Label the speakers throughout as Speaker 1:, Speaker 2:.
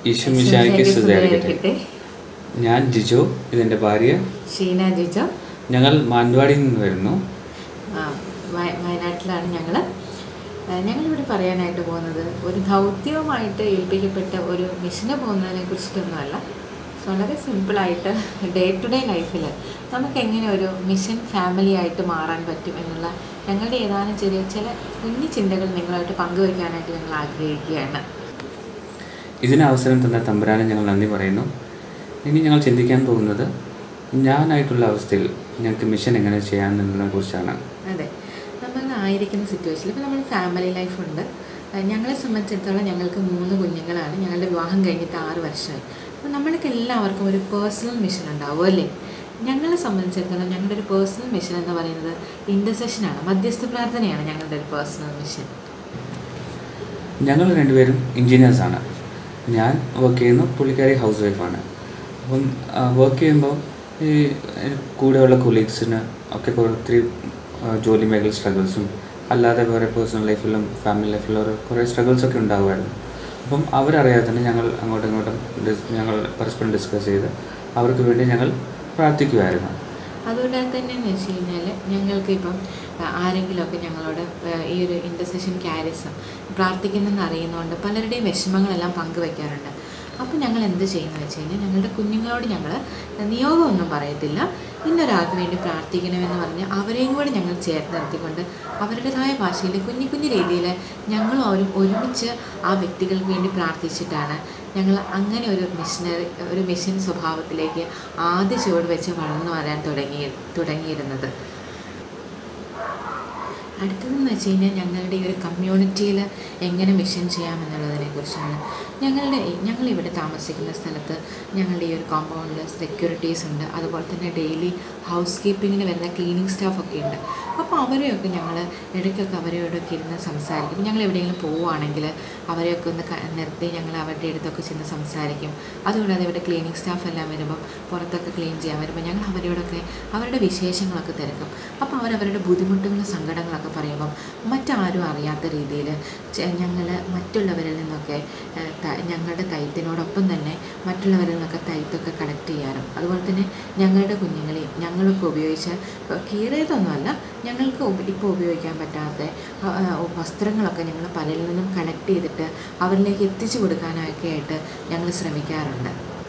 Speaker 1: ഈശോ മിശിഹായ്ക്ക് സ്തുതിയായിരിക്കട്ടെ
Speaker 2: സ്തുതിയായിരിക്കട്ടെ.
Speaker 1: ഞാൻ ജിജോ ഇതെൻ്റെ ഭാര്യ
Speaker 2: ഷീന ജിജോ
Speaker 1: ഞങ്ങൾ മാനന്തവാടിയിൽ നിന്ന് വരുന്നു
Speaker 2: ആ, വയ- വയനാട്ടിലാണ് ഞങ്ങൾ ഞങ്ങളിവിടെ പറയാനായിട്ട് പോകുന്നത് ഒരു ദൗത്യവുമായിട്ട് ഏൽപ്പിക്കപ്പെട്ട ഒരു മിഷന് പോകുന്നതിനെ കുറിച്ചിട്ടൊന്നുമല്ല So, വളരെ സിമ്പിളായിട്ട് ഡേ ടു ഡേ ലൈഫിൽ നമുക്ക് എങ്ങനെ ഒരു മിഷൻ ഫാമിലി ആയിട്ട് മാറാൻ പറ്റും എന്നുള്ള ഞങ്ങളുടെ ഏതാനും ചെറിയ ചില കുഞ്ഞു ചിന്തകൾ നിങ്ങളുമായിട്ട് പങ്കുവയ്ക്കാനായിട്ട് ഞങ്ങൾ ആഗ്രഹിക്കുകയാണ്
Speaker 1: ഇതിന് അവസരം തന്ന തമ്പുരാനെ ഞങ്ങൾ നന്ദി പറയുന്നു ഇനി ഞങ്ങൾ ചിന്തിക്കാൻ പോകുന്നത് ഞാനായിട്ടുള്ള അവസ്ഥയിൽ ഞങ്ങൾക്ക് മിഷൻ എങ്ങനെ ചെയ്യാമെന്നതിനെ കുറിച്ചാണ്
Speaker 2: അതെ നമ്മൾ ആയിരിക്കുന്ന സിറ്റുവേഷനിൽ ഇപ്പോൾ നമ്മൾ ഫാമിലി ലൈഫ് ഉണ്ട് അഹ് ഞങ്ങളെ സംബന്ധിച്ചിടത്തോളം ഞങ്ങൾക്ക് മൂന്ന് കുഞ്ഞുങ്ങളാണ് ഞങ്ങളുടെ വിവാഹം കഴിഞ്ഞിട്ട് ആറ് വർഷമായി അപ്പോൾ നമ്മൾക്ക് എല്ലാവർക്കും ഒരു പേഴ്സണൽ മിഷൻ ഉണ്ടാവും അല്ലേ ഞങ്ങളെ സംബന്ധിച്ചിടത്തോളം ഞങ്ങളുടെ ഒരു പേഴ്സണൽ മിഷൻ എന്ന് പറയുന്നത് ഇൻ്റർസെഷനാണ് മധ്യസ്ഥ പ്രാർത്ഥനയാണ് ഞങ്ങളുടെ ഒരു പേഴ്സണൽ മിഷൻ
Speaker 1: ഞങ്ങൾ രണ്ടുപേരും എൻജിനീയേഴ്സാണ് ഞാൻ വർക്ക് ചെയ്യുന്നു പുള്ളിക്കാരി ഹൗസ് വൈഫാണ് അപ്പം വർക്ക് ചെയ്യുമ്പോൾ ഈ ഏഹ്, കൂടെയുള്ള കൊളീഗ്സിന് ഒക്കെ കുറേ ഒത്തിരി ആ, ജോലി മേഖല സ്ട്രഗിൾസും അല്ലാതെ വേറെ പേഴ്സണൽ ലൈഫിലും ഫാമിലി ലൈഫിലും ഒരു കുറേ സ്ട്രഗിൾസൊക്കെ ഉണ്ടാകുമായിരുന്നു അപ്പം അവരറിയാതെ തന്നെ ഞങ്ങൾ അങ്ങോട്ടും ഇങ്ങോട്ടും ഡിസ് ഞങ്ങൾ പരസ്പരം ഡിസ്കസ് ചെയ്ത് അവർക്ക് വേണ്ടി ഞങ്ങൾ പ്രാർത്ഥിക്കുമായിരുന്നു
Speaker 2: അതുകൊണ്ട് തന്നെ എന്ന് വെച്ച് കഴിഞ്ഞാൽ ഞങ്ങൾക്ക് ഇപ്പം ആ, ആരെങ്കിലുമൊക്കെ ഞങ്ങളോട് ആ, ഈ ഒരു ഇൻ്റർസെഷൻ ക്യാരിസം പ്രാർത്ഥിക്കുന്നെന്ന് അറിയുന്നതുകൊണ്ട് പലരുടെയും വിഷമങ്ങളെല്ലാം പങ്കുവെക്കാറുണ്ട് അപ്പോൾ ഞങ്ങൾ എന്ത് ചെയ്യുന്നത് വെച്ച് കഴിഞ്ഞാൽ ഞങ്ങളുടെ കുഞ്ഞുങ്ങളോട് ഞങ്ങൾ നിയോഗമൊന്നും പറയത്തില്ല ഇന്നൊരാൾക്ക് വേണ്ടി പ്രാർത്ഥിക്കണമെന്ന് പറഞ്ഞ് അവരെയും കൂടെ ഞങ്ങൾ ചേർത്ത് നിർത്തിക്കൊണ്ട് അവരുടേതായ ഭാഷയിൽ കുഞ്ഞു കുഞ്ഞു രീതിയിൽ ഞങ്ങളും അവരും ഒരുമിച്ച് ആ വ്യക്തികൾക്ക് വേണ്ടി പ്രാർത്ഥിച്ചിട്ടാണ് ഞങ്ങൾ അങ്ങനെ ഒരു മിഷനറി ഒരു മിഷൻ സ്വഭാവത്തിലേക്ക് ആദ്യ ചുവട് വെച്ച് വളർന്നു വരാൻ തുടങ്ങി തുടങ്ങിയിരുന്നത് അടുത്തതെന്ന് വെച്ച് കഴിഞ്ഞാൽ ഞങ്ങളുടെ ഈ ഒരു കമ്മ്യൂണിറ്റിയിൽ എങ്ങനെ മിഷൻ ചെയ്യാമെന്നുള്ളതിനെ കുറിച്ചാണ് ഞങ്ങളുടെ ഈ- ഞങ്ങളിവിടെ താമസിക്കുന്ന സ്ഥലത്ത് ഞങ്ങളുടെ ഈ ഒരു കോമ്പൗണ്ടിൽ സെക്യൂരിറ്റീസ് ഉണ്ട് അതുപോലെ തന്നെ ഡെയിലി ഹൗസ് കീപ്പിങ്ങിന് വരുന്ന ക്ലീനിങ് സ്റ്റാഫൊക്കെ ഉണ്ട് അപ്പോൾ അവരെയൊക്കെ ഞങ്ങൾ ഇടയ്ക്കൊക്കെ അവരോടൊക്കെ ഇരുന്ന് സംസാരിക്കും ഇപ്പം ഞങ്ങൾ എവിടെയെങ്കിലും പോവുകയാണെങ്കിൽ അവരെയൊക്കെ ഒന്ന് ക- നിർത്തി ഞങ്ങൾ അവരുടെ അടുത്തൊക്കെ ചെന്ന് സംസാരിക്കും അതുകൂടാതെ ഇവിടെ ക്ലീനിങ് സ്റ്റാഫ് എല്ലാം വരുമ്പം പുറത്തൊക്കെ ക്ലീൻ ചെയ്യാൻ വരുമ്പോൾ ഞങ്ങൾ അവരോടൊക്കെ അവരുടെ വിശേഷങ്ങളൊക്കെ തിരക്കും അപ്പോൾ അവരവരുടെ ബുദ്ധിമുട്ടുകളും സങ്കടങ്ങളൊക്കെ പറയുമ്പം മറ്റാരും അറിയാത്ത രീതിയിൽ ഞങ്ങൾ മറ്റുള്ളവരിൽ നിന്നൊക്കെ ഏഹ്, ത- ഞങ്ങളുടെ തയ്ത്തിനോടൊപ്പം തന്നെ മറ്റുള്ളവരിൽ നിന്നൊക്കെ തയ്ത്തൊക്കെ കളക്ട് ചെയ്യാനും അതുപോലെ തന്നെ ഞങ്ങളുടെ കുഞ്ഞുങ്ങളെയും ഞങ്ങളൊക്കെ ഉപയോഗിച്ച ഇപ്പം കീറിയതൊന്നുമല്ല ഞങ്ങൾക്ക് ഉപ- ഇപ്പോൾ ഉപയോഗിക്കാൻ പറ്റാത്ത ആ, ആ, വസ്ത്രങ്ങളൊക്കെ ഞങ്ങൾ പലരിൽ നിന്നും കളക്ട് ചെയ്തിട്ട് അവരിലേക്ക് എത്തിച്ചു കൊടുക്കാനൊക്കെ ആയിട്ട് ഞങ്ങൾ ശ്രമിക്കാറുണ്ട്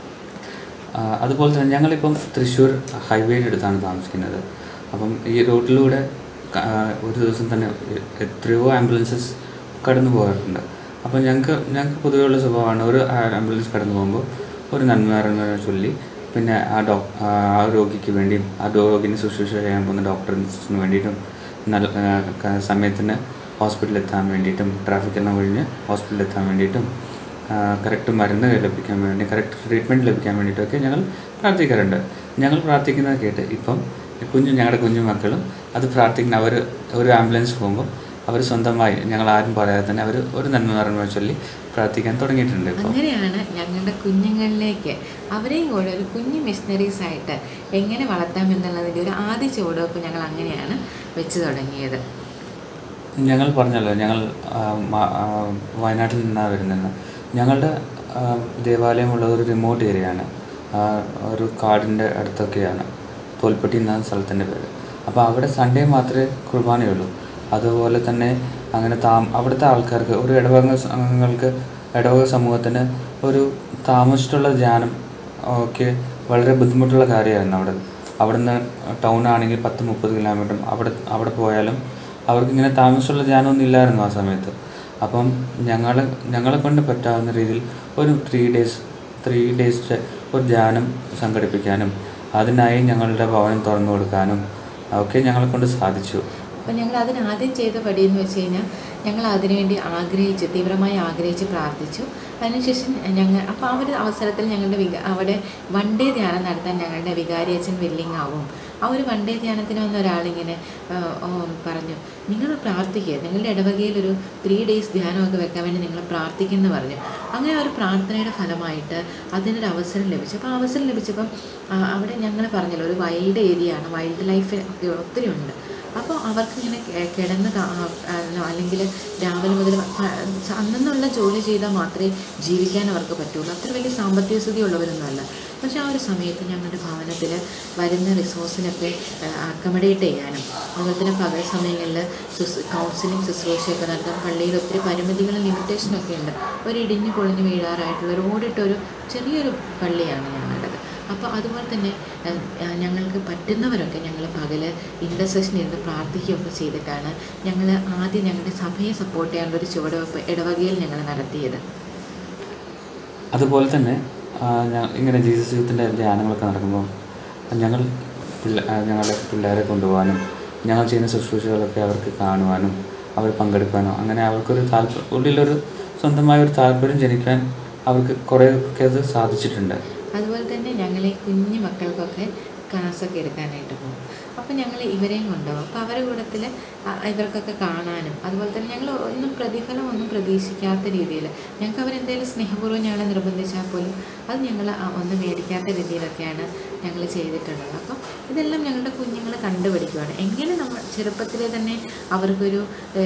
Speaker 1: ആ, അതുപോലെ തന്നെ ഞങ്ങളിപ്പം തൃശ്ശൂർ ഹൈവേയുടെ അടുത്താണ് താമസിക്കുന്നത് അപ്പം ഈ റോഡിലൂടെ ക- ആ, ഒരു ദിവസം തന്നെ എത്രയോ ആംബുലൻസസ് കടന്നു പോകാറുണ്ട് അപ്പോൾ ഞങ്ങൾക്ക് ഞങ്ങൾക്ക് പൊതുവെയുള്ള സ്വഭാവമാണ് ഒരു ആംബുലൻസ് കടന്നു പോകുമ്പോൾ ഒരു നന്മ ചൊല്ലി പിന്നെ ആ ഡോ ആ രോഗിക്ക് വേണ്ടിയും ആ രോഗിനെ ശുശ്രൂഷ ചെയ്യാൻ പോകുന്ന ഡോക്ടറിന് വേണ്ടിയിട്ടും നല്ല ആ, ക- സമയത്തിന് ഹോസ്പിറ്റലിൽ എത്താൻ വേണ്ടിയിട്ടും ട്രാഫിക് എല്ലാം ഒഴിഞ്ഞ് ഹോസ്പിറ്റലിൽ എത്താൻ വേണ്ടിയിട്ടും കറക്റ്റ് മരുന്ന് ലഭിക്കാൻ വേണ്ടി കറക്റ്റ് ട്രീറ്റ്മെൻറ്റ് ലഭിക്കാൻ വേണ്ടിയിട്ടൊക്കെ ഞങ്ങൾ പ്രാർത്ഥിക്കാറുണ്ട് ഞങ്ങൾ പ്രാർത്ഥിക്കുന്നത് കേട്ട് ഇപ്പം കുഞ്ഞു ഞങ്ങളുടെ കുഞ്ഞു മക്കളും അത് പ്രാർത്ഥിക്കുന്ന അവർ ഒരു ആംബുലൻസ് പോകുമ്പോൾ അവർ സ്വന്തമായി ഞങ്ങൾ ആരും പറയാതെ തന്നെ അവർ ഒരു നന്മ നിറഞ്ഞ ചൊല്ലി പ്രാർത്ഥിക്കാൻ തുടങ്ങിയിട്ടുണ്ട് ഇപ്പോൾ
Speaker 2: അങ്ങനെയാണ് ഞങ്ങളുടെ കുഞ്ഞുങ്ങളിലേക്ക് അവരെയും കൂടെ ഒരു കുഞ്ഞു മിഷനറീസ് ആയിട്ട് എങ്ങനെ വളർത്താം എന്നുള്ളതിൻ്റെ ഒരു ആദ്യ ചുവടുവെപ്പ് ഞങ്ങൾ അങ്ങനെയാണ് വെച്ച് തുടങ്ങിയത്
Speaker 1: ഞങ്ങൾ പറഞ്ഞല്ലോ ഞങ്ങൾ ആ, മ- ആ, വയനാട്ടിൽ നിന്നാണ് വരുന്നത് ഞങ്ങളുടെ ആ, ദേവാലയമുള്ള ഒരു റിമോട്ട് ഏരിയയാണ് ആ, ഒരു കാടിൻ്റെ അടുത്തൊക്കെയാണ് തോൽപ്പെട്ടി എന്ന സ്ഥലത്തിൻ്റെ പേര് അപ്പോൾ അവിടെ സൺഡേ മാത്രമേ കുർബാനയുള്ളൂ അതുപോലെ തന്നെ അങ്ങനെ താ അവിടുത്തെ ആൾക്കാർക്ക് ഒരു ഇടവക അംഗങ്ങൾക്ക് ഇടവക സമൂഹത്തിന് ഒരു താമസിച്ചിട്ടുള്ള ധ്യാനം ഒക്കെ വളരെ ബുദ്ധിമുട്ടുള്ള കാര്യമായിരുന്നു അവിടെ അവിടുന്ന് ടൗൺ ആണെങ്കിൽ പത്ത് മുപ്പത് കിലോമീറ്റർ അവിടെ അവിടെ പോയാലും അവർക്ക് ഇങ്ങനെ താമസമുള്ള ധ്യാനമൊന്നും ഇല്ലായിരുന്നു ആ സമയത്ത് അപ്പം ഞങ്ങൾ ഞങ്ങളെ കൊണ്ട് പറ്റാവുന്ന രീതിയിൽ ഒരു ത്രീ ഡേയ്സ് ത്രീ ഡേയ്സിൻ്റെ ഒരു ധ്യാനം സംഘടിപ്പിക്കാനും അതിനായി ഞങ്ങളുടെ ഭവനം തുറന്നു കൊടുക്കാനും ഒക്കെ ഞങ്ങളെ കൊണ്ട് സാധിച്ചു
Speaker 2: അപ്പോൾ ഞങ്ങൾ അതിന് ആദ്യം ചെയ്ത പടി എന്ന് വെച്ച് കഴിഞ്ഞാൽ ഞങ്ങൾ അതിനുവേണ്ടി ആഗ്രഹിച്ച് തീവ്രമായി ആഗ്രഹിച്ച് പ്രാർത്ഥിച്ചു അതിനുശേഷം ഞങ്ങൾ അപ്പോൾ ആ ഒരു അവസരത്തിൽ ഞങ്ങളുടെ വിക അവിടെ വൺ ഡേ ധ്യാനം നടത്താൻ ഞങ്ങളുടെ വികാരി അച്ഛൻ വില്ലിങ് ആവും ആ ഒരു വൺ ഡേ ധ്യാനത്തിന് വന്ന ഒരാളിങ്ങനെ ആ, ഓ, പറഞ്ഞു നിങ്ങൾ പ്രാർത്ഥിക്കുക നിങ്ങളുടെ ഇടവകയിൽ ഒരു ത്രീ ഡേയ്സ് ധ്യാനമൊക്കെ വെക്കാൻ വേണ്ടി നിങ്ങൾ പ്രാർത്ഥിക്കുമെന്ന് പറഞ്ഞു അങ്ങനെ ഒരു പ്രാർത്ഥനയുടെ ഫലമായിട്ട് അതിനൊരു അവസരം ലഭിച്ചു അപ്പോൾ ആ അവസരം ലഭിച്ചപ്പം ആ, അവിടെ ഞങ്ങൾ പറഞ്ഞല്ലോ ഒരു വൈൽഡ് ഏരിയ ആണ് വൈൽഡ് ലൈഫ് ഒക്കെ ഒത്തിരി ഉണ്ട് അപ്പോൾ അവർക്ക് ഇങ്ങനെ കെ- കിടന്ന് കാ- ആ, അല്ലെങ്കിൽ രാവിലെ മുതൽ പ- അന്നെന്നുള്ള ജോലി ചെയ്താൽ മാത്രമേ ജീവിക്കാൻ അവർക്ക് പറ്റുള്ളൂ അത്ര വലിയ സാമ്പത്തിക സ്ഥിതി ഉള്ളവരൊന്നുമല്ല പക്ഷേ ആ ഒരു സമയത്ത് ഞങ്ങളുടെ ഭവനത്തിൽ വരുന്ന റിസോഴ്സിനൊക്കെ അക്കമഡേറ്റ് ചെയ്യാനും അതുപോലെ തന്നെ പകൽ സമയങ്ങളിൽ കൗൺസിലിംഗ് ശുശ്രൂഷയൊക്കെ നൽകാൻ പള്ളിയിൽ ഒത്തിരി പരിമിതികളും ലിമിറ്റേഷനൊക്കെ ഉണ്ട് ഒരു ഇടിഞ്ഞു പൊളിഞ്ഞ് വീഴാറായിട്ടുള്ള ഒരു ഓടിട്ടൊരു ചെറിയൊരു പള്ളിയാണ് ഞങ്ങളുടേത് അപ്പോൾ അതുപോലെ തന്നെ ഏഹ്, ആ, ഞങ്ങൾക്ക് പറ്റുന്നവരൊക്കെ ഞങ്ങൾ പകൽ ഇൻ്റർസെഷൻ ഇരുന്ന് പ്രാർത്ഥിക്കുകയൊക്കെ ചെയ്തിട്ടാണ് ഞങ്ങൾ ആദ്യം ഞങ്ങളുടെ സഭയെ സപ്പോർട്ട് ചെയ്യാനുള്ള ഒരു ചുവടുവെപ്പ് ഇടവകയിൽ ഞങ്ങൾ നടത്തിയത്
Speaker 1: അതുപോലെ തന്നെ ആ, ഞാ- ഇങ്ങനെ ജീസസ് യൂത്തിൻ്റെ ധ്യാനങ്ങളൊക്കെ നടക്കുമ്പോൾ ഞങ്ങൾ പിള്ള ആ, ഞങ്ങളുടെ പിള്ളേരെ കൊണ്ടുപോകാനും ഞങ്ങൾ ചെയ്യുന്ന ശുശ്രൂഷകളൊക്കെ അവർക്ക് കാണുവാനും അവർ പങ്കെടുക്കാനോ അങ്ങനെ അവർക്കൊരു താല്പര്യം ഉള്ളിലൊരു സ്വന്തമായ ഒരു താല്പര്യം ജനിക്കാൻ അവർക്ക് കുറേയൊക്കെ അത് സാധിച്ചിട്ടുണ്ട്
Speaker 2: അതുപോലെ തന്നെ ഞങ്ങൾ ഈ കുഞ്ഞു മക്കൾക്കൊക്കെ ക്ലാസ്സൊക്കെ എടുക്കാനായിട്ട് പോകും അപ്പോൾ ഞങ്ങൾ ഇവരെയും കൊണ്ടുപോകും അപ്പോൾ അവരുടെ കൂട്ടത്തിൽ ഇവർക്കൊക്കെ കാണാനും അതുപോലെ തന്നെ ഞങ്ങൾ ഒന്നും പ്രതിഫലം ഒന്നും പ്രതീക്ഷിക്കാത്ത രീതിയിൽ ഞങ്ങൾക്ക് അവരെന്തെങ്കിലും സ്നേഹപൂർവ്വം ഞങ്ങളെ നിർബന്ധിച്ചാൽ പോലും അത് ഞങ്ങൾ ഒന്നും മേടിക്കാത്ത രീതിയിലൊക്കെയാണ് ഞങ്ങൾ ചെയ്തിട്ടുള്ളത് അപ്പം ഇതെല്ലാം ഞങ്ങളുടെ കുഞ്ഞുങ്ങൾ കണ്ടുപിടിക്കുകയാണ് എങ്ങനെ നമ്മൾ ചെറുപ്പത്തിലെ തന്നെ അവർക്കൊരു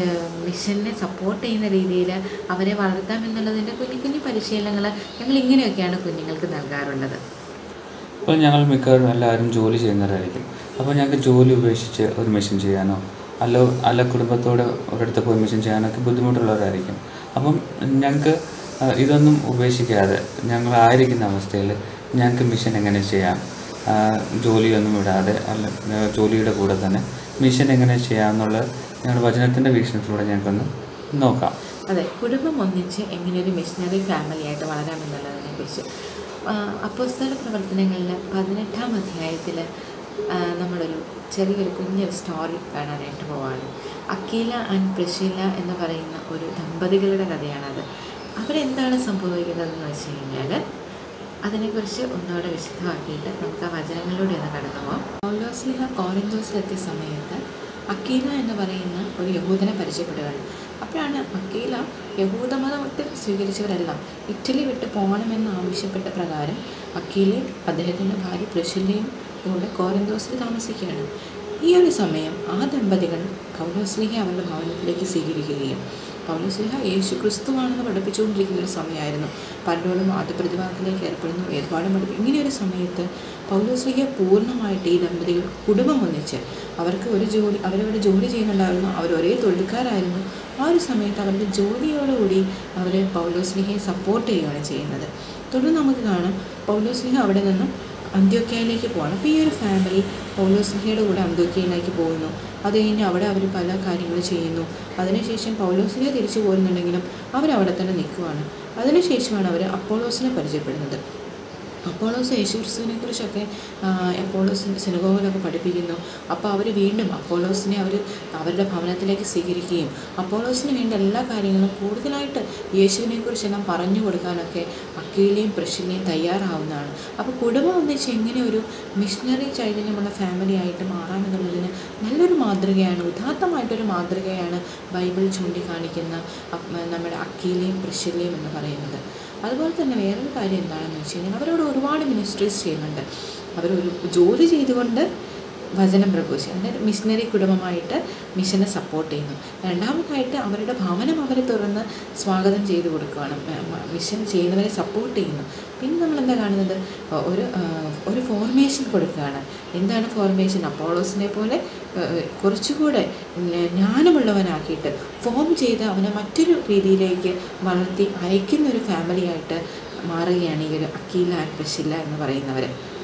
Speaker 2: മിഷനെ സപ്പോർട്ട് ചെയ്യുന്ന രീതിയിൽ അവരെ വളർത്താം എന്നുള്ളതിൻ്റെ കുഞ്ഞു കുഞ്ഞു പരിശീലനങ്ങൾ ഞങ്ങൾ ഇങ്ങനെയൊക്കെയാണ് കുഞ്ഞുങ്ങൾക്ക് നൽകാറുള്ളത്
Speaker 1: അപ്പോൾ ഞങ്ങൾ മിക്കവാറും എല്ലാവരും ജോലി ചെയ്യുന്നവരായിരിക്കും അപ്പോൾ ഞങ്ങൾക്ക് ജോലി ഉപേക്ഷിച്ച് ഒരു മെഷീൻ ചെയ്യാനോ അല്ല അല്ല കുടുംബത്തോട് ഒരിടത്ത് പോയി മെഷീൻ ചെയ്യാനൊക്കെ ബുദ്ധിമുട്ടുള്ളവരായിരിക്കും അപ്പം ഞങ്ങൾക്ക് ആ, ഇതൊന്നും ഉപേക്ഷിക്കാതെ ഞങ്ങളായിരിക്കുന്ന അവസ്ഥയിൽ ഞങ്ങൾക്ക് മിഷൻ എങ്ങനെ ചെയ്യാം ആ, ജോലിയൊന്നും വിടാതെ അല്ല ആ, ജോലിയുടെ കൂടെ തന്നെ മിഷൻ എങ്ങനെ ചെയ്യാമെന്നുള്ള ഞങ്ങളുടെ വചനത്തിൻ്റെ വീക്ഷണത്തിലൂടെ ഞങ്ങൾക്കൊന്ന് നോക്കാം
Speaker 2: അതെ കുടുംബം ഒന്നിച്ച് എങ്ങനെ ഒരു മിഷനറി ഫാമിലി ആയിട്ട് വളരാമെന്നുള്ളതിനെ കുറിച്ച് അപ്പോസ്തല പ്രവർത്തനങ്ങളിൽ പതിനെട്ടാം അധ്യായത്തിൽ നമ്മളൊരു ചെറിയൊരു കുഞ്ഞൊരു സ്റ്റോറി കാണാനായിട്ട് പോവാണ് അക്കീല ആൻഡ് പ്രഷീല എന്ന് പറയുന്ന ഒരു ദമ്പതികളുടെ കഥയാണത് അവരെന്താണ് സംഭവിക്കുന്നതെന്ന് വെച്ച് കഴിഞ്ഞാൽ അതിനെക്കുറിച്ച് ഒന്നുകൂടെ വിശദമാക്കിയിട്ട് നമുക്ക് ആ വചനങ്ങളിലൂടെ ഒന്ന് കടന്നു പോകാം പൗലോസ്ലിഹ കോറിന്തോസിലെത്തിയ സമയത്ത് അക്കീല എന്ന് പറയുന്ന ഒരു യഹൂദനെ പരിചയപ്പെടുകയാണ് അപ്പോഴാണ് അക്കീല യഹൂദമതത്തിൽ സ്വീകരിച്ചവരെല്ലാം ഇറ്റലി വിട്ട് പോകണമെന്ന് ആവശ്യപ്പെട്ട പ്രകാരം അക്കീലയും അദ്ദേഹത്തിൻ്റെ ഭാര്യ പ്രശില്ലയും കൂടെ കോറിന്തോസിൽ താമസിക്കുകയാണ് ഈ ഒരു സമയം ആ ദമ്പതികൾ പൗലോസ്ലിഹ അവരുടെ ഭവനത്തിലേക്ക് സ്വീകരിക്കുകയും പൗലോസ്ലിഹ യേശു ക്രിസ്തുവാണെന്ന് പഠിപ്പിച്ചുകൊണ്ടിരിക്കുന്ന ഒരു സമയമായിരുന്നു പലരോടും വാദപ്രതിവാദത്തിലേക്ക് ഏർപ്പെടുന്നു ഏർപ്പാടും പഠിപ്പിക്കും ഇങ്ങനെയൊരു സമയത്ത് പൗലോസ്ലിഹ പൂർണ്ണമായിട്ട് ഈ ദമ്പതികൾ കുടുംബം ഒന്നിച്ച് അവർക്ക് ഒരു ജോലി അവരവിടെ ജോലി ചെയ്യുന്നുണ്ടായിരുന്നു അവർ ഒരേ തൊഴിൽക്കാരായിരുന്നു ആ ഒരു സമയത്ത് അവരുടെ ജോലിയോടുകൂടി അവർ പൗലോസ്ലിഹയെ സപ്പോർട്ട് ചെയ്യുകയാണ് ചെയ്യുന്നത് തുടർന്ന് നമുക്ക് കാണാം പൗലോസ്ലിഹ അവിടെ നിന്നും അന്ത്യോക്യയിലേക്ക് പോകണം അപ്പോൾ ഈ ഒരു ഫാമിലി പൗലോസ്ലിഹയുടെ കൂടെ അന്ത്യോക്യയിലേക്ക് പോകുന്നു അത് കഴിഞ്ഞ് അവിടെ അവർ പല കാര്യങ്ങൾ ചെയ്യുന്നു അതിനുശേഷം പൗലോസിനെ തിരിച്ചു പോരുന്നുണ്ടെങ്കിലും അവരവിടെ തന്നെ നിൽക്കുവാണ് അതിനുശേഷമാണ് അവർ അപ്പോളോസിനെ പരിചയപ്പെടുന്നത് അപ്പോളോസ് യേശുക്രിസ്തുവിനെ കുറിച്ചൊക്കെ അപ്പോളോസിൻ്റെ സിനഗോഗിലൊക്കെ പഠിപ്പിക്കുന്നു അപ്പോൾ അവർ വീണ്ടും അപ്പോളോസിനെ അവർ അവരുടെ ഭവനത്തിലേക്ക് സ്വീകരിക്കുകയും അപ്പോളോസിന് വേണ്ട എല്ലാ കാര്യങ്ങളും കൂടുതലായിട്ട് യേശുവിനെ കുറിച്ചെല്ലാം പറഞ്ഞു കൊടുക്കാനൊക്കെ അക്കീലയും പ്രഷിലെയും തയ്യാറാവുന്നതാണ് അപ്പോൾ കുടുംബം ഒന്നിച്ച് എങ്ങനെ ഒരു മിഷണറി ചൈതന്യമുള്ള ഫാമിലി ആയിട്ട് മാറാമെന്നുള്ളതിന് നല്ലൊരു മാതൃകയാണ് ഉദാത്തമായിട്ടൊരു മാതൃകയാണ് ബൈബിൾ ചൂണ്ടിക്കാണിക്കുന്ന അപ്പ് നമ്മുടെ അക്കീലയും പ്രഷിലെയും എന്ന് പറയുന്നത് അതുപോലെ തന്നെ വേറൊരു കാര്യം എന്താണെന്ന് വെച്ച് കഴിഞ്ഞാൽ അവരോട് ഒരുപാട് മിനിസ്ട്രീസ് ചെയ്യുന്നുണ്ട് അവരൊരു ജോലി ചെയ്തുകൊണ്ട് വചനം പ്രഘോഷിക്കും അതായത് മിഷനറി കുടുംബമായിട്ട് മിഷനെ സപ്പോർട്ട് ചെയ്യുന്നു രണ്ടാമതായിട്ട് അവരുടെ ഭവനം അവർ തുറന്ന് സ്വാഗതം ചെയ്ത് കൊടുക്കുകയാണ് മ- മ- മിഷൻ ചെയ്യുന്നവരെ സപ്പോർട്ട് ചെയ്യുന്നു പിന്നെ നമ്മൾ എന്താ കാണുന്നത് ഒ- ഒരു ആ, ഒരു ഫോർമേഷൻ കൊടുക്കുകയാണ് എന്താണ് ഫോർമേഷൻ അപ്പോളോസിനെ പോലെ ആ, കുറച്ചുകൂടെ ജ്ഞ- ജ്ഞാനമുള്ളവനാക്കിയിട്ട് ഫോം ചെയ്ത് അവനെ മറ്റൊരു രീതിയിലേക്ക് വളർത്തി അയക്കുന്ന ഒരു ഫാമിലിയായിട്ട് മാറുകയാണ് ഈ ഒരു അക്കീല ആൻഡ് പ്രഷില്ല എന്ന് പറയുന്നവർ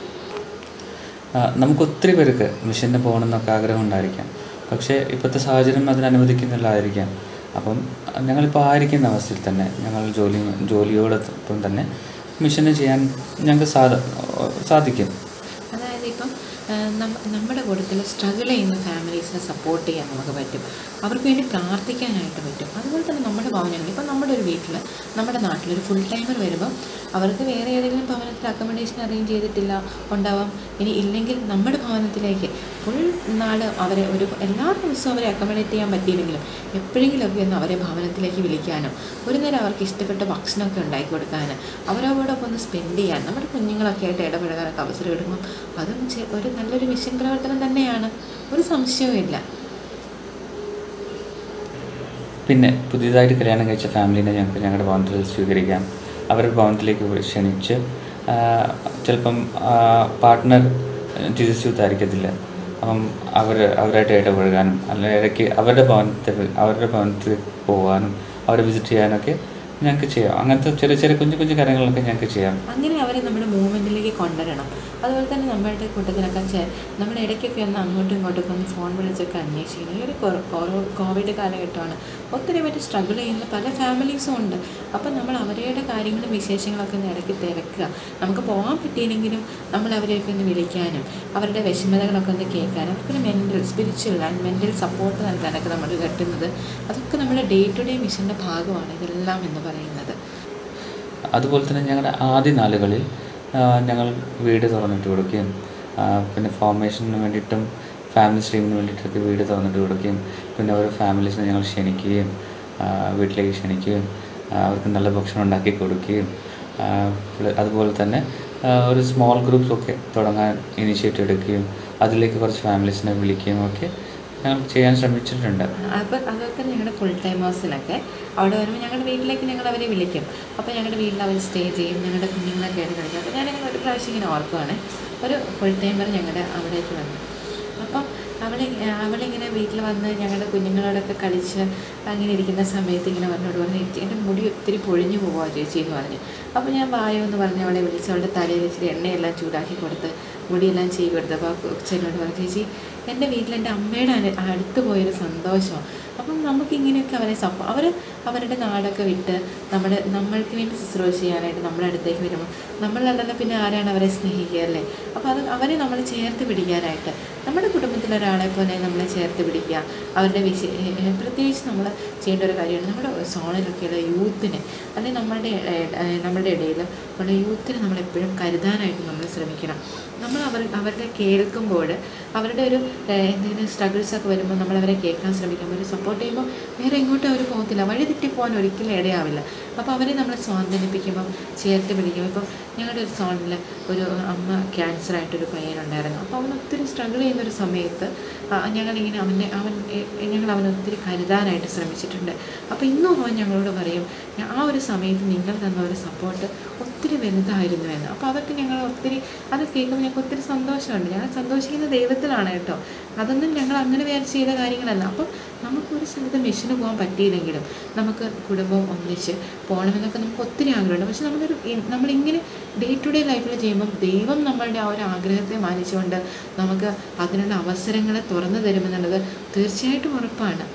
Speaker 1: ആ, നമുക്ക് ഒത്തിരി പേർക്ക് മിഷന് പോകണമെന്നൊക്കെ ആഗ്രഹം ഉണ്ടായിരിക്കാം പക്ഷേ ഇപ്പോഴത്തെ സാഹചര്യം അതിന് അനുവദിക്കുന്നില്ലായിരിക്കാം അപ്പം ഞങ്ങളിപ്പോൾ ആയിരിക്കുന്ന അവസ്ഥയിൽ തന്നെ ഞങ്ങൾ ജോലി ജോലിയോടൊപ്പം തന്നെ മിഷന് ചെയ്യാൻ ഞങ്ങൾക്ക് സാധ സാധിക്കും
Speaker 2: അതായത് ഇപ്പം ആ, നമ്മ- നമ്മുടെ കൂട്ടത്തിൽ സ്ട്രഗിൾ ചെയ്യുന്ന ഫാമിലീസിനെ സപ്പോർട്ട് ചെയ്യാൻ നമുക്ക് പറ്റും അവർക്ക് വേണ്ടി പ്രാർത്ഥിക്കാനായിട്ട് പറ്റും അതുപോലെ തന്നെ നമ്മുടെ ഭവനങ്ങളിൽ ഇപ്പം നമ്മുടെ ഒരു വീട്ടിൽ നമ്മുടെ നാട്ടിലൊരു ഫുൾ ടൈമർ വരുമ്പോൾ അവർക്ക് വേറെ ഏതെങ്കിലും ഭവനത്തിൽ അക്കോമഡേഷൻ അറേഞ്ച് ചെയ്തിട്ടില്ല ഉണ്ടാവാം ഇനി ഇല്ലെങ്കിൽ നമ്മുടെ ഭവനത്തിലേക്ക് ഫുൾ നാട് അവരെ ഒരു എല്ലാ ദിവസവും അവരെ അക്കോമഡേറ്റ് ചെയ്യാൻ പറ്റിയില്ലെങ്കിലും എപ്പോഴെങ്കിലുമൊക്കെ ഒന്ന് അവരെ ഭവനത്തിലേക്ക് വിളിക്കാനോ ഒരു നേരം അവർക്ക് ഇഷ്ടപ്പെട്ട ഭക്ഷണമൊക്കെ ഉണ്ടാക്കി കൊടുക്കാൻ അവരോടൊപ്പം ഒന്ന് സ്പെൻഡ് ചെയ്യാൻ നമ്മുടെ കുഞ്ഞുങ്ങളൊക്കെ ആയിട്ട് ഇടപെടാനൊക്കെ അവസരം എടുക്കുമ്പോൾ അതും ചെ- ഒരു നല്ലൊരു മിഷൻ പ്രവർത്തനം തന്നെയാണ് ഒരു സംശയവും ഇല്ല
Speaker 1: പിന്നെ പുതിയതായിട്ട് കല്യാണം കഴിച്ച ഫാമിലിനെ ഞങ്ങൾക്ക് ഞങ്ങളുടെ ഭവനത്തിൽ സ്വീകരിക്കാം അവരുടെ ഭവനത്തിലേക്ക് ക്ഷണിച്ച് ആ, ചിലപ്പം പാർട്ട്ണർ ജീസസ് യൂത്ത് ആയിരിക്കത്തില്ല അപ്പം അവർ അവരായിട്ട് ഇടപഴകാനും അല്ലെങ്കിൽ ഇടയ്ക്ക് അവരുടെ ഭവനത്തിൽ അവരുടെ ഭവനത്തിൽ പോകാനും അവരെ വിസിറ്റ് ചെയ്യാനൊക്കെ ഞങ്ങൾക്ക് ചെയ്യാം അങ്ങനത്തെ ചെറിയ ചെറിയ കുഞ്ഞു കുഞ്ഞു കാര്യങ്ങളൊക്കെ ഞങ്ങൾക്ക് ചെയ്യാം
Speaker 2: അങ്ങനെ അവരെ നമ്മുടെ മൂവ്മെൻറ്റിലേക്ക് കൊണ്ടുവരണം അതുപോലെ തന്നെ നമ്മളുടെ കൂട്ടത്തിലൊക്കെ ചെ നമ്മൾ ഇടയ്ക്കൊക്കെ ഒന്ന് അങ്ങോട്ടും ഇങ്ങോട്ടൊക്കെ ഒന്ന് ഫോൺ വിളിച്ചൊക്കെ അന്വേഷിക്കണം ഈ ഒരു കൊറോ- കൊറോ- കോവിഡ് കാലഘട്ടമാണ് ഒത്തിരി പേര് സ്ട്രഗിൾ ചെയ്യുന്ന പല ഫാമിലീസും ഉണ്ട് അപ്പം നമ്മൾ അവരുടെ കാര്യങ്ങളും വിശേഷങ്ങളൊക്കെ ഒന്ന് ഇടയ്ക്ക് തിരക്കുക നമുക്ക് പോകാൻ പറ്റിയില്ലെങ്കിലും നമ്മൾ അവരെയൊക്കെ ഒന്ന് വിളിക്കാനും അവരുടെ വിഷമതകളൊക്കെ ഒന്ന് കേൾക്കാനും അവർക്കൊരു mental spiritual and mental support നൽകാനൊക്കെ നമ്മൾ കിട്ടുന്നത് അതൊക്കെ നമ്മുടെ ഡേ ടു ഡേ മിഷൻ്റെ ഭാഗമാണ് ഇതെല്ലാം എന്ന് പറയുന്നത്
Speaker 1: അതുപോലെ തന്നെ ഞങ്ങളുടെ ആദ്യ നാളുകളിൽ ആ, ഞങ്ങൾ വീട് തുറന്നിട്ട് കൊടുക്കുകയും ആ, പിന്നെ ഫോർമേഷന് വേണ്ടിയിട്ടും ഫാമിലി സ്ട്രീമിന് വേണ്ടിയിട്ടൊക്കെ വീട് തുറന്നിട്ട് കൊടുക്കുകയും പിന്നെ ഓരോ ഫാമിലീസിനെ ഞങ്ങൾ ക്ഷണിക്കുകയും ആ, വീട്ടിലേക്ക് ക്ഷണിക്കുകയും ആ, അവർക്ക് നല്ല ഭക്ഷണം ഉണ്ടാക്കി കൊടുക്കുകയും ആ, പ്ല- അതുപോലെ തന്നെ ആ, ഒരു സ്മോൾ ഗ്രൂപ്പ്സൊക്കെ തുടങ്ങാൻ ഇനിഷ്യേറ്റീവ് എടുക്കുകയും അതിലേക്ക് കുറച്ച് ഫാമിലീസിനെ വിളിക്കുകയും ഒക്കെ ഞങ്ങൾ ചെയ്യാൻ ശ്രമിച്ചിട്ടുണ്ട്
Speaker 2: അപ്പോൾ അതൊക്കെ ഞങ്ങളുടെ ഫുൾ ടൈമേഴ്സിനൊക്കെ അവിടെ വരുമ്പോൾ ഞങ്ങളുടെ വീട്ടിലേക്ക് ഞങ്ങൾ അവരെ വിളിക്കും അപ്പോൾ ഞങ്ങളുടെ വീട്ടിൽ അവർ സ്റ്റേ ചെയ്യും ഞങ്ങളുടെ കുഞ്ഞുങ്ങളൊക്കെ ആയിട്ട് കളിക്കും അപ്പോൾ ഞാനിങ്ങനെ ഒരു പ്രാവശ്യം ഇങ്ങനെ ഓർക്കുവാണ് ഒരു ഫുൾ ടൈമർ ഞങ്ങളുടെ അവിടേക്ക് വന്നു അപ്പം അവളെ അവളിങ്ങനെ വീട്ടിൽ വന്ന് ഞങ്ങളുടെ കുഞ്ഞുങ്ങളോടൊക്കെ കളിച്ച് അങ്ങനെ ഇരിക്കുന്ന സമയത്ത് ഇങ്ങനെ പറഞ്ഞോട് പറഞ്ഞു "ചേച്ചി, എൻ്റെ മുടി ഒത്തിരി പൊഴിഞ്ഞു പോവാ ചേച്ചി എന്ന് പറഞ്ഞു അപ്പോൾ ഞാൻ വായോ എന്ന് പറഞ്ഞ് അവളെ വിളിച്ച് അവളുടെ തലയിൽ ഇച്ചിരി എണ്ണയെല്ലാം ചൂടാക്കി കൊടുത്ത് മുടിയെല്ലാം ചെയ്ത് കൊടുത്തപ്പോൾ ആ കൊച്ചനോട് പറഞ്ഞു ചേച്ചി എൻ്റെ വീട്ടിൽ എൻ്റെ അമ്മയുടെ അന- അടുത്ത് പോയൊരു സന്തോഷം അപ്പം നമുക്ക് ഇങ്ങനെയൊക്കെ അവരെ സപ്പോ അവർ അവരുടെ നാടൊക്കെ വിട്ട് നമ്മൾ നമ്മൾക്ക് വേണ്ടി ശുശ്രൂഷ ചെയ്യാനായിട്ട് നമ്മുടെ അടുത്തേക്ക് വരുമ്പോൾ നമ്മളല്ലല്ലോ പിന്നെ ആരാണ് അവരെ സ്നേഹിക്കുക അല്ലേ അപ്പോൾ അത് അവരെ നമ്മൾ ചേർത്ത് പിടിക്കാനായിട്ട് നമ്മുടെ കുടുംബത്തിലൊരാളെ പോലെ നമ്മളെ ചേർത്ത് പിടിക്കുക അവരുടെ വിശ ഏ- ഏ- പ്രത്യേകിച്ച് നമ്മൾ ചെയ്യേണ്ട ഒരു കാര്യമാണ് നമ്മുടെ സോണിലൊക്കെയുള്ള യൂത്തിന് അല്ലെങ്കിൽ നമ്മളുടെ ഏ- ഏ- നമ്മളുടെ ഇടയിൽ ഉള്ള യൂത്തിനെ നമ്മളെപ്പോഴും കരുതാനായിട്ട് നമ്മൾ ശ്രമിക്കണം നമ്മൾ അവർ അവരുടെ കേൾക്കുമ്പോൾ അവരുടെ ഒരു ഏഹ്, എന്തെങ്കിലും സ്ട്രഗിൾസ് ഒക്കെ വരുമ്പോൾ നമ്മൾ അവരെ കേൾക്കാൻ ശ്രമിക്കും അവരെ സപ്പോർട്ട് ചെയ്യുമ്പോൾ വേറെ എങ്ങോട്ടും അവർ പോകത്തില്ല വഴി തെറ്റിപ്പോകാൻ ഒരിക്കലും ഇടയാവില്ല അപ്പോൾ അവരെ നമ്മൾ സ്വാന്തനിപ്പിക്കുമ്പം ചേർത്ത് പിടിക്കും ഇപ്പം ഞങ്ങളുടെ ഒരു സോണിൽ ഒരു അമ്മ ക്യാൻസറായിട്ടൊരു പയ്യനുണ്ടായിരുന്നു അപ്പോൾ അവൻ ഒത്തിരി സ്ട്രഗിൾ ചെയ്യുന്നൊരു സമയത്ത് ആ, ഞങ്ങളിങ്ങനെ അവനെ അവൻ എ- ഞങ്ങൾ അവനെ ഒത്തിരി കരുതാനായിട്ട് ശ്രമിച്ചിട്ടുണ്ട് അപ്പോൾ ഇന്നും അവൻ ഞങ്ങളോട് പറയും "ഞാ- ആ ഒരു സമയത്ത് നിങ്ങൾ തന്ന ഒരു സപ്പോർട്ട് ഒത്തിരി വലുതായിരുന്നു എന്ന് അപ്പോൾ അതൊക്കെ ഞങ്ങൾ ഒത്തിരി അത് കേൾക്കുമ്പോൾ ഞങ്ങൾക്ക് ഒത്തിരി സന്തോഷമുണ്ട് ഞങ്ങൾ സന്തോഷിക്കുന്ന ദൈവത്തിലാണ് കേട്ടോ അതൊന്നും ഞങ്ങൾ അങ്ങനെ വിചാരിച്ച് ചെയ്ത കാര്യങ്ങളല്ല അപ്പം നമുക്ക് ഒരു സ്ഥലത്ത് മിഷന് പോകാൻ പറ്റിയില്ലെങ്കിലും നമുക്ക് കുടുംബം ഒന്നിച്ച് പോകണമെന്നൊക്കെ നമുക്ക് ഒത്തിരി ആഗ്രഹമുണ്ട് പക്ഷെ നമ്മളൊരു ഇ- നമ്മളിങ്ങനെ ഡേ ടു ഡേ ലൈഫിൽ ചെയ്യുമ്പം ദൈവം നമ്മളുടെ ആ ഒരു ആഗ്രഹത്തെ മാനിച്ചുകൊണ്ട് നമുക്ക് അതിനുള്ള അവസരങ്ങളെ തുറന്നു തരുമെന്നുള്ളത് തീർച്ചയായിട്ടും ഉറപ്പാണ്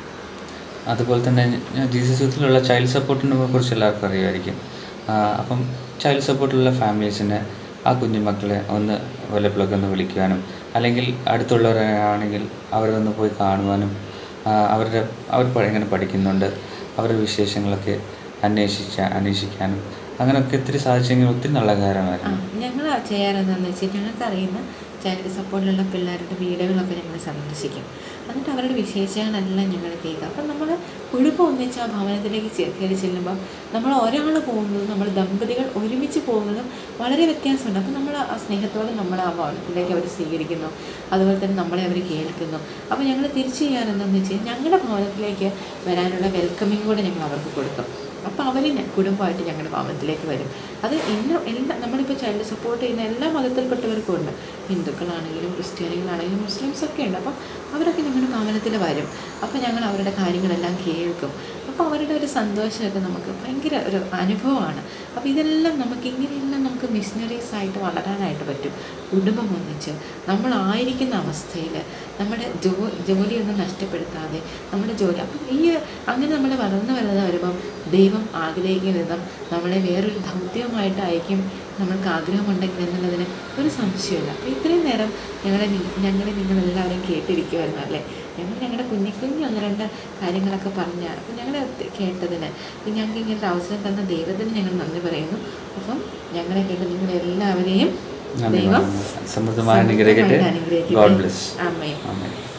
Speaker 1: അതുപോലെ തന്നെ ഞാൻ ജീസസ് യൂത്തിലുള്ള ചൈൽഡ് സപ്പോർട്ടിനെ കുറിച്ച് എല്ലാവർക്കും അറിയുമായിരിക്കും ആ, അപ്പം ചൈൽഡ് സപ്പോർട്ടിലുള്ള ഫാമിലീസിനെ ആ കുഞ്ഞുമക്കളെ ഒന്ന് വല്ലപ്പോഴൊക്കെ ഒന്ന് വിളിക്കുവാനും അല്ലെങ്കിൽ അടുത്തുള്ളവരാണെങ്കിൽ അവരെ ഒന്ന് പോയി കാണുവാനും ആ, അവരുടെ അവർ പ- എങ്ങനെ പഠിക്കുന്നുണ്ട് അവരുടെ വിശേഷങ്ങളൊക്കെ അന്വേഷിച്ച അന്വേഷിക്കാനും അങ്ങനെയൊക്കെ ഒത്തിരി സാധിച്ചെങ്കിൽ ഒത്തിരി നല്ല കാര്യമായിരുന്നു
Speaker 2: ഞങ്ങൾ ചെയ്യാറെന്താണെന്ന് വെച്ചാൽ ഞങ്ങൾക്ക് അറിയുന്ന ചൈൽഡ് സപ്പോർട്ടിലുള്ള പിള്ളേരുടെ വീടുകളൊക്കെ ഞങ്ങൾ സന്ദർശിക്കും എന്നിട്ട് അവരുടെ വിശേഷങ്ങളെല്ലാം ഞങ്ങൾ കേൾക്കുക അപ്പം നമ്മൾ കുടുംബം ഒന്നിച്ച് ആ ഭവനത്തിലേക്ക് ചെ- കയറി ചെല്ലുമ്പോൾ നമ്മൾ ഒരാൾ പോകുന്നതും നമ്മൾ ദമ്പതികൾ ഒരുമിച്ച് പോകുന്നതും വളരെ വ്യത്യാസമുണ്ട് അപ്പം നമ്മൾ ആ സ്നേഹത്തോടെ നമ്മൾ ആ ഭവനത്തിലേക്ക് അവർ സ്വീകരിക്കുന്നു അതുപോലെ തന്നെ നമ്മളെ അവർ കേൾക്കുന്നു അപ്പോൾ ഞങ്ങൾ തിരിച്ചു ചെയ്യാറെന്താണെന്ന് വെച്ചാൽ ഞങ്ങളുടെ ഭവനത്തിലേക്ക് വരാനുള്ള വെൽക്കമിങ് കൂടെ ഞങ്ങൾ അവർക്ക് കൊടുക്കും അപ്പോൾ അവർ കുടുംബമായിട്ട് ഞങ്ങളുടെ ഭവനത്തിലേക്ക് വരും അത് ഇന്ന എല്ലാ നമ്മളിപ്പോൾ ചൈൽഡ് സപ്പോർട്ട് ചെയ്യുന്ന എല്ലാ മതത്തിൽപ്പെട്ടവർക്കും ഉണ്ട് ഹിന്ദുക്കളാണെങ്കിലും ക്രിസ്ത്യാനികളാണെങ്കിലും മുസ്ലിംസ് ഒക്കെ ഉണ്ട് അപ്പം അവരൊക്കെ ഞങ്ങളുടെ ഭവനത്തിൽ വരും അപ്പോൾ ഞങ്ങൾ അവരുടെ കാര്യങ്ങളെല്ലാം കേൾക്കും അപ്പോൾ അവരുടെ ഒരു സന്തോഷമൊക്കെ നമുക്ക് ഭയങ്കര ഒരു അനുഭവമാണ് അപ്പോൾ ഇതെല്ലാം നമുക്ക് ഇങ്ങനെയെല്ലാം നമുക്ക് മിഷനറീസ് ആയിട്ട് വളരാനായിട്ട് പറ്റും കുടുംബം ഒന്നിച്ച് നമ്മളായിരിക്കുന്ന അവസ്ഥയിൽ നമ്മുടെ ജോ ജോലിയൊന്നും നഷ്ടപ്പെടുത്താതെ നമ്മുടെ ജോലി അപ്പം ഈ അങ്ങനെ നമ്മൾ വളർന്ന് വളർന്ന് വരുമ്പം ദൈവം ആഗ്രഹിക്കുന്നതും നമ്മളെ വേറൊരു ദൗത്യമായിട്ട് അയക്കും നമ്മൾക്ക് ആഗ്രഹമുണ്ടെങ്കിൽ എന്നുള്ളതിന് ഒരു സംശയമില്ല അപ്പോൾ ഇത്രയും നേരം ഞങ്ങളെ നി- ഞങ്ങളെ നിങ്ങളെല്ലാവരും കേട്ടിരിക്കുമായിരുന്നു അല്ലേ ഞങ്ങൾ ഞങ്ങളുടെ കുഞ്ഞി കുഞ്ഞി ഒന്ന് രണ്ട് കാര്യങ്ങളൊക്കെ പറഞ്ഞ അപ്പം ഞങ്ങളെ ഒത്തിരി കേട്ടതിന് ഇപ്പം ഞങ്ങൾക്ക് ഇങ്ങനെ ഒരു അവസരം തന്ന ദൈവത്തിന് ഞങ്ങൾ നന്ദി പറയുന്നു അപ്പം ഞങ്ങളെ കേട്ട് നിങ്ങളെല്ലാവരെയും
Speaker 1: നന്ദി
Speaker 2: ദൈവം
Speaker 1: പറയുന്നു. സമൃദ്ധമായി അനുഗ്രഹിക്കട്ടെ
Speaker 2: സമൃദ്ധമായിട്ട് അനുഗ്രഹിക്കട്ടെ.
Speaker 1: ഗോഡ് ബ്ലെസ്
Speaker 2: ആമേൻ
Speaker 1: ആമേൻ